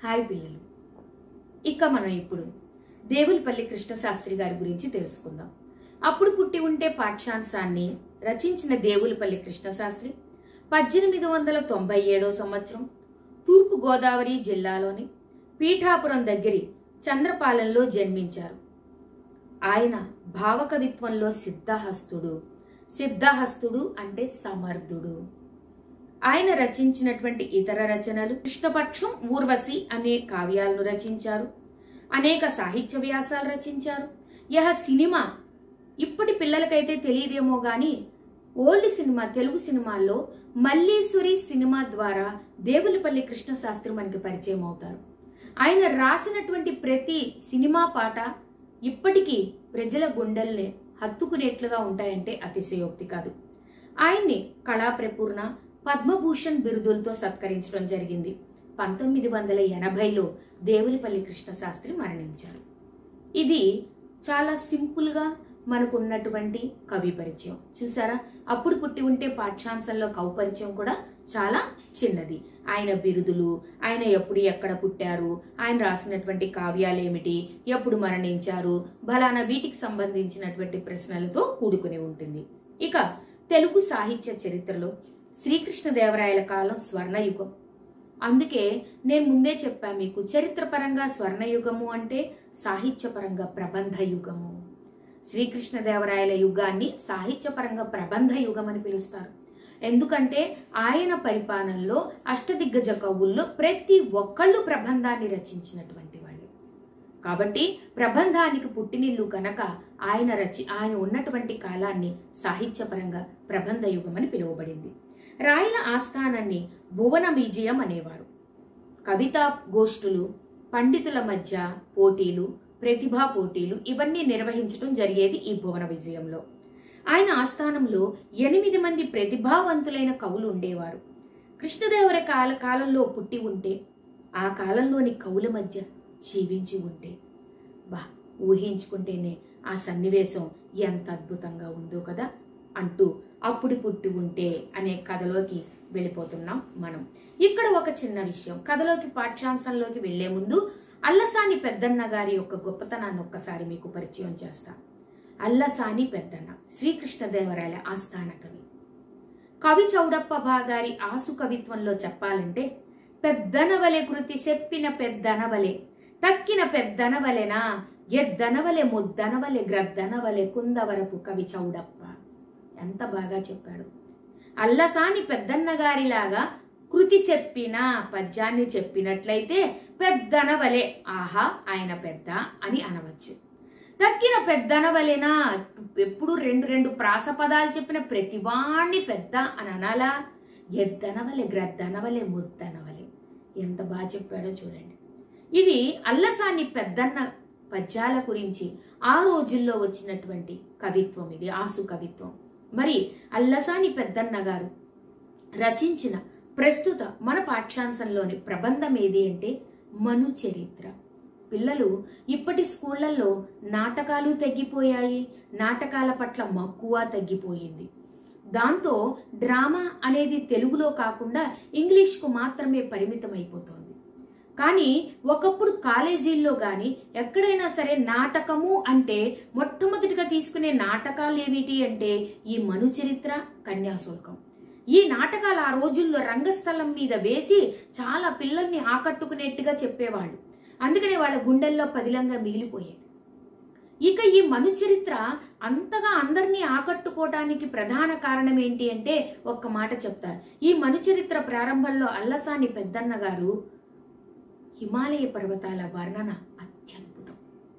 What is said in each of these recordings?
hi పిల్లలు ఇక మనం ఇప్పుడు దేవులపల్లి కృష్ణశాస్త్రి గారి గురించి తెలుసుకుందాం అప్పుడు పుట్టి ఉంటే పాఠ్యాంశాన్ని రచించిన దేవులపల్లి కృష్ణశాస్త్రి పద్దెనిమిది వందల తొంభై ఏడో సంవత్సరం తూర్పు గోదావరి జిల్లాలోని పీఠాపురం దగ్గరి చంద్రపాలెంలో జన్మించారు ఆయన భావకవిత్వంలో సిద్ధహస్తుడు సిద్ధహస్తుడు అంటే సమర్థుడు ఆయన రచించినటువంటి ఇతర రచనలు కృష్ణపక్షం ఊర్వశి అనే కావ్యాలను రచించారు అనేక సాహిత్య వ్యాసాలు రచించారు యహ సినిమా ఇప్పటి పిల్లలకైతే తెలియదేమో గాని ఓల్డ్ సినిమా తెలుగు సినిమాల్లో మల్లీశ్వరి సినిమా ద్వారా దేవులపల్లి కృష్ణ శాస్త్రి మనకి పరిచయం అవుతారు ఆయన రాసినటువంటి ప్రతి సినిమా పాట ఇప్పటికీ ప్రజల గుండెల్ని హత్తుకునేట్లుగా ఉంటాయంటే అతిశయోక్తి కాదు ఆయన్ని కళా ప్రపూర్ణ పద్మభూషణ్ బిరుదులతో సత్కరించడం జరిగింది పంతొమ్మిది వందల ఎనభైలో దేవులపల్లి కృష్ణశాస్త్రి మరణించారు ఇది చాలా సింపుల్గా మనకున్నటువంటి కవి పరిచయం చూసారా అప్పుడు పుట్టి ఉంటే పాఠ్యాంశంలో కవి పరిచయం కూడా చాలా చిన్నది ఆయన బిరుదులు ఆయన ఎప్పుడు ఎక్కడ పుట్టారు ఆయన రాసినటువంటి కావ్యాలు ఏమిటి ఎప్పుడు మరణించారు బలానా వీటికి సంబంధించినటువంటి ప్రశ్నలతో కూడుకుని ఉంటుంది ఇక తెలుగు సాహిత్య చరిత్రలో శ్రీకృష్ణదేవరాయల కాలం స్వర్ణయుగం అందుకే నేను ముందే చెప్పా మీకు చరిత్రపరంగా స్వర్ణయుగము అంటే సాహిత్యపరంగా ప్రబంధ యుగము శ్రీకృష్ణదేవరాయల యుగాన్ని సాహిత్యపరంగా ప్రబంధ యుగం అని పిలుస్తారు ఎందుకంటే ఆయన పరిపాలనలో అష్టదిగ్గజ కవుల్లో ప్రతి ఒక్కళ్ళు ప్రబంధాన్ని రచించినటువంటి వాళ్ళు కాబట్టి ప్రబంధానికి పుట్టినిల్లు కనుక ఆయన రచి ఆయన ఉన్నటువంటి కాలాన్ని సాహిత్యపరంగా ప్రబంధ యుగం అని పిలువబడింది రాయల ఆస్థానాన్ని భువన విజయం అనేవారు కవితా గోష్ఠులు పండితుల మధ్య పోటీలు ప్రతిభా పోటీలు ఇవన్నీ నిర్వహించడం జరిగేది ఈ భువన విజయంలో ఆయన ఆస్థానంలో ఎనిమిది మంది ప్రతిభావంతులైన కవులు ఉండేవారు కృష్ణదేవర కాల కాలంలో పుట్టి ఉంటే ఆ కాలంలోని కవుల మధ్య జీవించి ఉంటే బా ఊహించుకుంటేనే ఆ సన్నివేశం ఎంత అద్భుతంగా ఉందో కదా అంటూ అప్పుడు పుట్టి ఉంటే అనే కథలోకి వెళ్ళిపోతున్నాం మనం ఇక్కడ ఒక చిన్న విషయం కథలోకి పాఠ్యాంశంలోకి వెళ్లే ముందు అల్లసాని పెద్దన్న గారి యొక్క గొప్పతనాన్ని ఒక్కసారి మీకు పరిచయం చేస్తా అల్లసాని పెద్దన్న శ్రీకృష్ణదేవరాయల ఆస్థాన కవి కవి చౌడప్ప భాగారి ఆసు కవిత్వంలో చెప్పాలంటే పెద్దనవలె కృతి చెప్పిన పెద్దనవలె తక్కిన పెద్దనవలెనా ఎద్దనవలె ముద్దనవలె గ్రద్దనవలె కుందవరపు కవి చౌడప్ప ఎంత బాగా చెప్పాడు అల్లసాని పెద్దన్న గారిలాగా కృతి చెప్పిన పద్యాన్ని చెప్పినట్లయితే పెద్దనవలే ఆహా ఆయన పెద్ద అని అనవచ్చు తక్కిన పెద్దనవలేనా ఎప్పుడు రెండు రెండు ప్రాసపదాలు చెప్పిన ప్రతివాణ్ణి పెద్ద అని అనాలా ఎద్దనవలే గ్రద్దనవలే ముద్దనవలే ఎంత బాగా చెప్పాడో చూడండి ఇది అల్లసాని పెద్దన్న పద్యాల గురించి ఆ రోజుల్లో వచ్చినటువంటి కవిత్వం ఇది ఆసు కవిత్వం మరి అల్లసాని పెద్దన్న గారు రచించిన ప్రస్తుత మన పాఠ్యాంశంలోని ప్రబంధం ఏది అంటే మను చరిత్ర పిల్లలు ఇప్పటి స్కూళ్లలో నాటకాలు తగ్గిపోయాయి నాటకాల పట్ల మక్కువ తగ్గిపోయింది దాంతో డ్రామా అనేది తెలుగులో కాకుండా ఇంగ్లీష్కు మాత్రమే పరిమితం అయిపోతోంది కానీ ఒకప్పుడు కాలేజీల్లో కానీ ఎక్కడైనా సరే నాటకము అంటే మొట్టమొదటిగా తీసుకునే నాటకాలు ఏమిటి అంటే ఈ మను చరిత్ర కన్యాశుల్కం ఈ నాటకాలు ఆ రోజుల్లో రంగస్థలం మీద వేసి చాలా పిల్లల్ని ఆకట్టుకునేట్టుగా చెప్పేవాళ్ళు అందుకనే వాళ్ళ గుండెల్లో పదిలంగా మిగిలిపోయేది ఇక ఈ మను చరిత్ర అంతగా అందరినీ ఆకట్టుకోవటానికి ప్రధాన కారణం ఏంటి అంటే ఒక్క మాట చెప్తారు ఈ మను చరిత్ర ప్రారంభంలో అల్లసాని పెద్దన్న గారు హిమాలయ పర్వతాల వర్ణన అత్యద్భుతం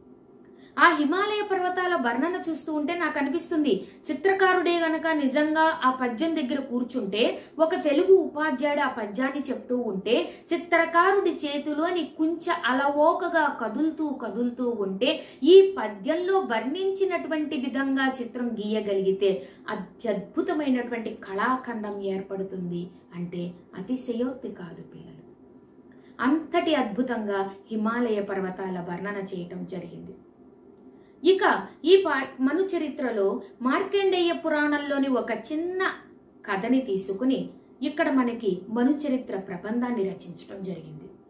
ఆ హిమాలయ పర్వతాల వర్ణన చూస్తూ ఉంటే నాకు అనిపిస్తుంది చిత్రకారుడే గనక నిజంగా ఆ పద్యం దగ్గర కూర్చుంటే ఒక తెలుగు ఉపాధ్యాయుడు ఆ పద్యాన్ని చెప్తూ ఉంటే చిత్రకారుడి చేతిలోని కుంచ అలవోకగా కదులుతూ కదులుతూ ఉంటే ఈ పద్యంలో వర్ణించినటువంటి విధంగా చిత్రం గీయగలిగితే అత్యద్భుతమైనటువంటి కళాఖండం ఏర్పడుతుంది అంటే అతిశయోక్తి కాదు పిల్లలు అంతటి అద్భుతంగా హిమాలయ పర్వతాల వర్ణన చేయటం జరిగింది ఇక ఈ పా మను చరిత్రలో మార్కండేయ పురాణంలోని ఒక చిన్న కథని తీసుకుని ఇక్కడ మనకి మను చరిత్ర ప్రబంధాన్ని రచించడం జరిగింది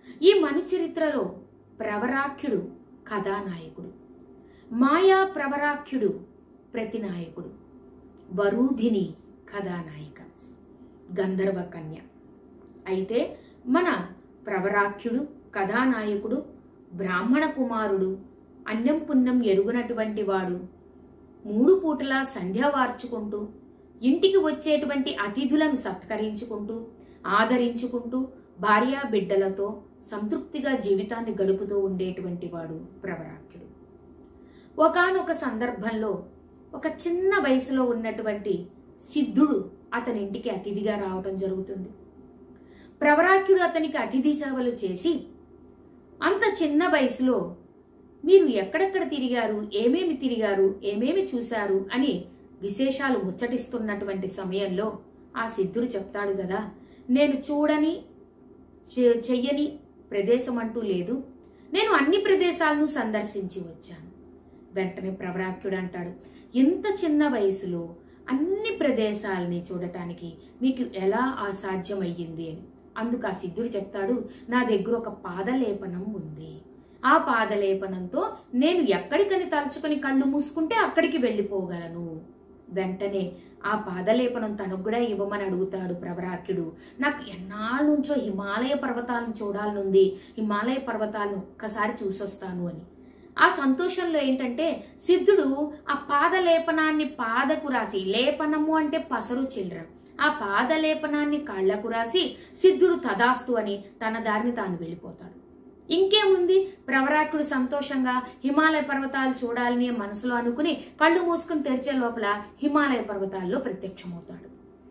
ఈ మను చరిత్రలో ప్రవరాఖ్యుడు కథానాయకుడు మాయా ప్రవరాఖ్యుడు ప్రతినాయకుడు వరూధిని కథానాయిక గంధర్వ కన్య అయితే మన ప్రవరాఖ్యుడు కథానాయకుడు బ్రాహ్మణ కుమారుడు అన్నం పుణ్యం ఎరుగునటువంటి వాడు మూడు పూటలా సంధ్య వార్చుకుంటూ ఇంటికి వచ్చేటువంటి అతిథులను సత్కరించుకుంటూ ఆదరించుకుంటూ భార్యా బిడ్డలతో సంతృప్తిగా జీవితాన్ని గడుపుతూ ఉండేటువంటి వాడు ప్రవరాఖ్యుడు ఒకానొక సందర్భంలో ఒక చిన్న వయసులో ఉన్నటువంటి సిద్ధుడు అతని ఇంటికి అతిథిగా రావటం జరుగుతుంది ప్రవరాఖ్యుడు అతనికి అతిథి సేవలు చేసి అంత చిన్న వయసులో మీరు ఎక్కడెక్కడ తిరిగారు ఏమేమి తిరిగారు ఏమేమి చూశారు అని విశేషాలు ముచ్చటిస్తున్నటువంటి సమయంలో ఆ సిద్ధుడు చెప్తాడు కదా నేను చూడని చె- చెయ్యని ప్రదేశం అంటూ లేదు నేను అన్ని ప్రదేశాలను సందర్శించి వచ్చాను వెంటనే ప్రవరాఖ్యుడు అంటాడు ఇంత చిన్న వయసులో అన్ని ప్రదేశాలని చూడటానికి మీకు ఎలా అసాధ్యమయ్యింది అని అందుకు ఆ సిద్ధుడు చెప్తాడు నా దగ్గర ఒక పాదలేపనం ఉంది ఆ పాదలేపనంతో నేను ఎక్కడికని తలుచుకొని కళ్ళు మూసుకుంటే అక్కడికి వెళ్ళిపోగలను వెంటనే ఆ పాదలేపనం తనకు కూడా ఇవ్వమని అడుగుతాడు ప్రవరాఖ్యుడు నాకు ఎన్నాళ్ళ నుంచో హిమాలయ పర్వతాలను చూడాలనుంది హిమాలయ పర్వతాలను ఒక్కసారి చూసొస్తాను అని ఆ సంతోషంలో ఏంటంటే సిద్ధుడు ఆ పాదలేపనాన్ని పాదకు రాసి లేపనము అంటే పసరు చిల్లర ఆ పాదలేపనాన్ని కాళ్లకు రాసి సిద్ధుడు తదాస్తు అని తన దారిని తాను వెళ్ళిపోతాడు ఇంకేముంది ప్రవరాకుడు సంతోషంగా హిమాలయ పర్వతాలు చూడాలని మనసులో అనుకుని కళ్ళు మూసుకుని తెరిచే లోపల హిమాలయ పర్వతాల్లో ప్రత్యక్షమవుతాడు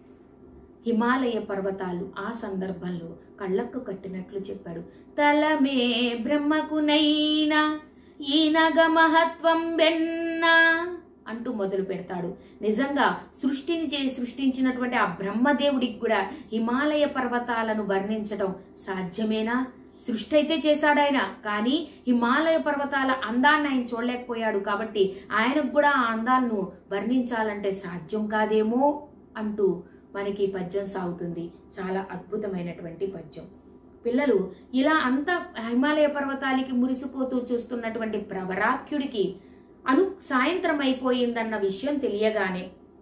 హిమాలయ పర్వతాలు ఆ సందర్భంలో కళ్ళకు కట్టినట్లు చెప్పాడు తలమే బ్రహ్మకునైనా ఈనగ మహత్వం బెన్నా అంటూ మొదలు పెడతాడు నిజంగా సృష్టిని చే సృష్టించినటువంటి ఆ బ్రహ్మదేవుడికి కూడా హిమాలయ పర్వతాలను వర్ణించడం సాధ్యమేనా సృష్టి అయితే చేశాడు ఆయన కానీ హిమాలయ పర్వతాల అందాన్ని ఆయన చూడలేకపోయాడు కాబట్టి ఆయనకు కూడా ఆ అందాలను వర్ణించాలంటే సాధ్యం కాదేమో అంటూ మనకి ఈ పద్యం సాగుతుంది చాలా అద్భుతమైనటువంటి పద్యం పిల్లలు ఇలా అంత హిమాలయ పర్వతాలకి మురిసిపోతూ చూస్తున్నటువంటి ప్రవరాఖ్యుడికి అను సాయంత్రం అయిపోయిందన్న విషయం తెలియగానే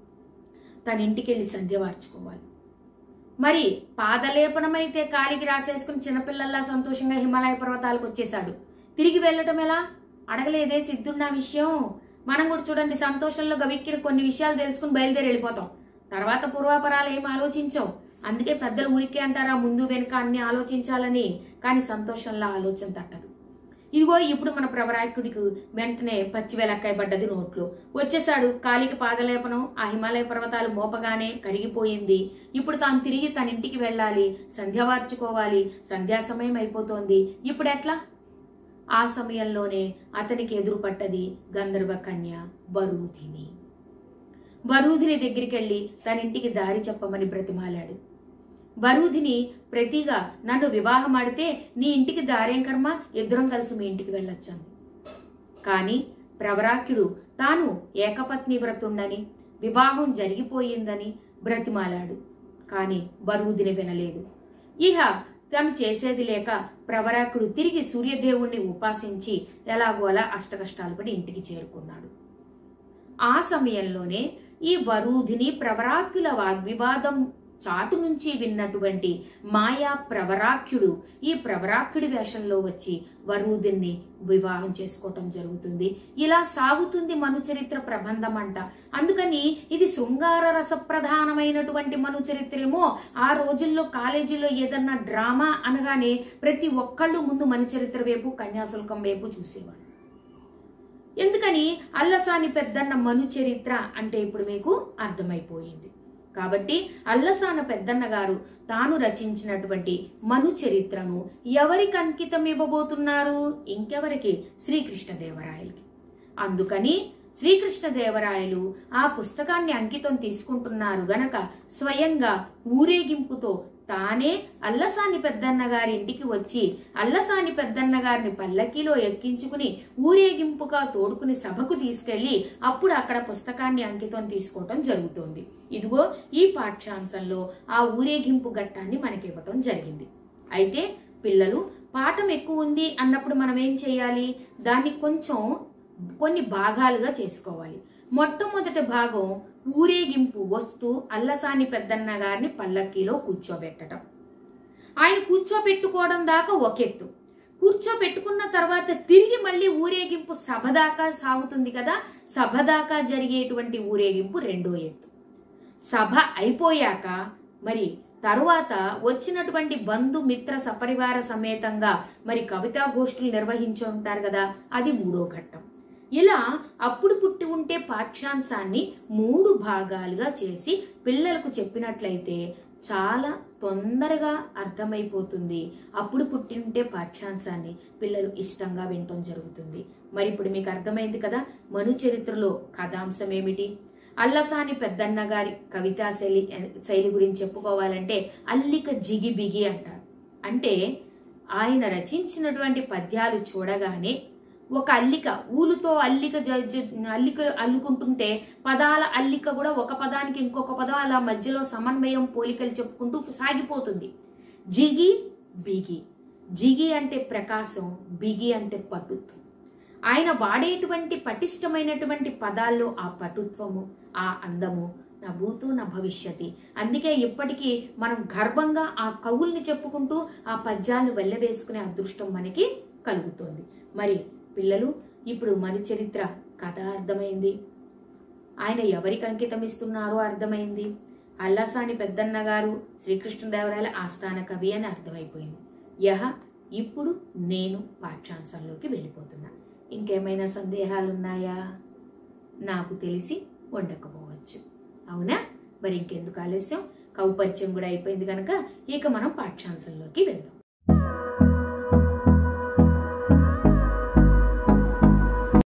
తన ఇంటికి వెళ్ళి సంధ్య వార్చుకోవాలి మరి పాదలేపనమైతే కాలికి రాసేసుకుని చిన్నపిల్లల్లా సంతోషంగా హిమాలయ పర్వతాలకు వచ్చేశాడు తిరిగి వెళ్ళటం ఎలా అడగలేదే సిద్ధున్న విషయం మనం కూడా చూడండి సంతోషంలో గవిక్కిన కొన్ని విషయాలు తెలుసుకుని బయలుదేరి వెళ్ళిపోతాం తర్వాత పూర్వాపరాలు ఏం ఆలోచించాం అందుకే పెద్దలు ఊరికే అంటారా ముందు వెనుక అన్ని ఆలోచించాలని కానీ సంతోషంలో ఆలోచన తట్టదు ఇదిగో ఇప్పుడు మన ప్రవరాయకుడికి వెంటనే పచ్చి వెలక్కాయ పడ్డది నోట్లో వచ్చేసాడు కాలికి పాదలేపనం ఆ హిమాలయ పర్వతాలు మోపగానే కరిగిపోయింది ఇప్పుడు తాను తిరిగి తన ఇంటికి వెళ్ళాలి సంధ్య వార్చుకోవాలి సంధ్యా సమయం అయిపోతోంది ఇప్పుడు ఎట్లా ఆ సమయంలోనే అతనికి ఎదురు పట్టది గంధర్వ కన్య వరూధిని వరూధిని దగ్గరికి వెళ్ళి తన ఇంటికి దారి చెప్పమని బ్రతిమాలాడు వరూధిని ప్రతిగా నన్ను వివాహం ఆడితే నీ ఇంటికి దారేం కర్మ ఇద్దరం కలిసి మీ ఇంటికి వెళ్ళొచ్చాను కానీ ప్రవరాఖ్యుడు తాను ఏకపత్ని వ్రతుండని వివాహం జరిగిపోయిందని బ్రతిమాలాడు కానీ వరూధిని వినలేదు ఇహ తను చేసేది లేక ప్రవరాకుడు తిరిగి సూర్యదేవుణ్ణి ఉపాసించి ఎలాగో అలా అష్టకష్టాలు పడి ఇంటికి చేరుకున్నాడు ఆ సమయంలోనే ఈ వరూధిని ప్రవరాక్యుల వాగ్వివాదం చాటు నుంచి విన్నటువంటి మాయా ప్రవరాఖ్యుడు ఈ ప్రవరాఖ్యుడి వేషంలో వచ్చి వరూధిని వివాహం చేసుకోవటం జరుగుతుంది ఇలా సాగుతుంది మను చరిత్ర ప్రబంధం అంట అందుకని ఇది శృంగార రస ప్రధానమైనటువంటి మను చరిత్రేమో ఆ రోజుల్లో కాలేజీలో ఏదన్నా డ్రామా అనగానే ప్రతి ఒక్కళ్ళు ముందు మను చరిత్ర వైపు కన్యాశుల్కం వైపు చూసేవాళ్ళు ఎందుకని అల్లసాని పెద్దన్న మను చరిత్ర అంటే ఇప్పుడు మీకు అర్థమైపోయింది కాబట్టి అల్లసాన పెద్దన్న గారు తాను రచించినటువంటి మను చరిత్రను ఎవరికి అంకితం ఇవ్వబోతున్నారు ఇంకెవరికి శ్రీకృష్ణదేవరాయలకి అందుకని శ్రీకృష్ణదేవరాయలు ఆ పుస్తకాన్ని అంకితం తీసుకుంటున్నారు గనక స్వయంగా ఊరేగింపుతో తానే అల్లసాని పెద్దన్న గారి ఇంటికి వచ్చి అల్లసాని పెద్దన్న గారిని పల్లకీలో ఎక్కించుకుని ఊరేగింపుగా తోడుకుని సభకు తీసుకెళ్లి అప్పుడు అక్కడ పుస్తకాన్ని అంకితం తీసుకోవటం జరుగుతోంది ఇదిగో ఈ పాఠ్యాంశంలో ఆ ఊరేగింపు ఘట్టాన్ని మనకి ఇవ్వటం జరిగింది అయితే పిల్లలు పాఠం ఎక్కువ ఉంది అన్నప్పుడు మనం ఏం చేయాలి దాన్ని కొంచెం కొన్ని భాగాలుగా చేసుకోవాలి మొట్టమొదటి భాగం ఊరేగింపు వస్తూ అల్లసాని పెద్దన్న గారిని పల్లకీలో కూర్చోబెట్టడం ఆయన కూర్చోబెట్టుకోవడం దాకా ఒక ఎత్తు కూర్చోబెట్టుకున్న తర్వాత తిరిగి మళ్ళీ ఊరేగింపు సభ దాకా సాగుతుంది కదా సభ దాకా జరిగేటువంటి ఊరేగింపు రెండో ఎత్తు సభ అయిపోయాక మరి తరువాత వచ్చినటువంటి బంధు మిత్ర సపరివార సమేతంగా మరి కవితా గోష్ఠులు నిర్వహించి ఉంటారు కదా అది మూడో ఘట్టం ఇలా అప్పుడు పుట్టి ఉంటే పాఠ్యాంశాన్ని మూడు భాగాలుగా చేసి పిల్లలకు చెప్పినట్లయితే చాలా తొందరగా అర్థమైపోతుంది అప్పుడు పుట్టి ఉంటే పాఠ్యాంశాన్ని పిల్లలు ఇష్టంగా వినటం జరుగుతుంది మరి ఇప్పుడు మీకు అర్థమైంది కదా మను చరిత్రలో కథాంశం ఏమిటి అల్లసాని పెద్దన్న గారి కవితా శైలి శైలి గురించి చెప్పుకోవాలంటే అల్లిక జిగి బిగి అంటారు అంటే ఆయన రచించినటువంటి పద్యాలు చూడగానే ఒక అల్లిక ఊలుతో అల్లిక జ- జ- అల్లిక అల్లుకుంటుంటే పదాల అల్లిక కూడా ఒక పదానికి ఇంకొక పదం అలా మధ్యలో సమన్వయం పోలికలు చెప్పుకుంటూ సాగిపోతుంది జిగి బిగి జిగి అంటే ప్రకాశం బిగి అంటే పటుత్వం ఆయన వాడేటువంటి పటిష్టమైనటువంటి పదాల్లో ఆ పటుత్వము ఆ అందము నా భూతో నా భవిష్యతి అందుకే ఇప్పటికీ మనం గర్వంగా ఆ కవుల్ని చెప్పుకుంటూ ఆ పద్యాలను వెళ్ళవేసుకునే అదృష్టం మనకి కలుగుతోంది మరి పిల్లలు ఇప్పుడు మన చరిత్ర కథ అర్థమైంది ఆయన ఎవరికి అంకితం ఇస్తున్నారో అర్థమైంది అల్లాసాని పెద్దన్న గారు శ్రీకృష్ణదేవరాయల ఆస్థాన కవి అని అర్థమైపోయింది యహ ఇప్పుడు నేను పాఠ్యాంశంలోకి వెళ్ళిపోతున్నా ఇంకేమైనా సందేహాలు ఉన్నాయా నాకు తెలిసి ఉండకపోవచ్చు అవునా మరి ఇంకెందుకు ఆలస్యం కవు పరిచయం కూడా అయిపోయింది కనుక ఇక మనం పాఠ్యాంశంలోకి వెళ్దాం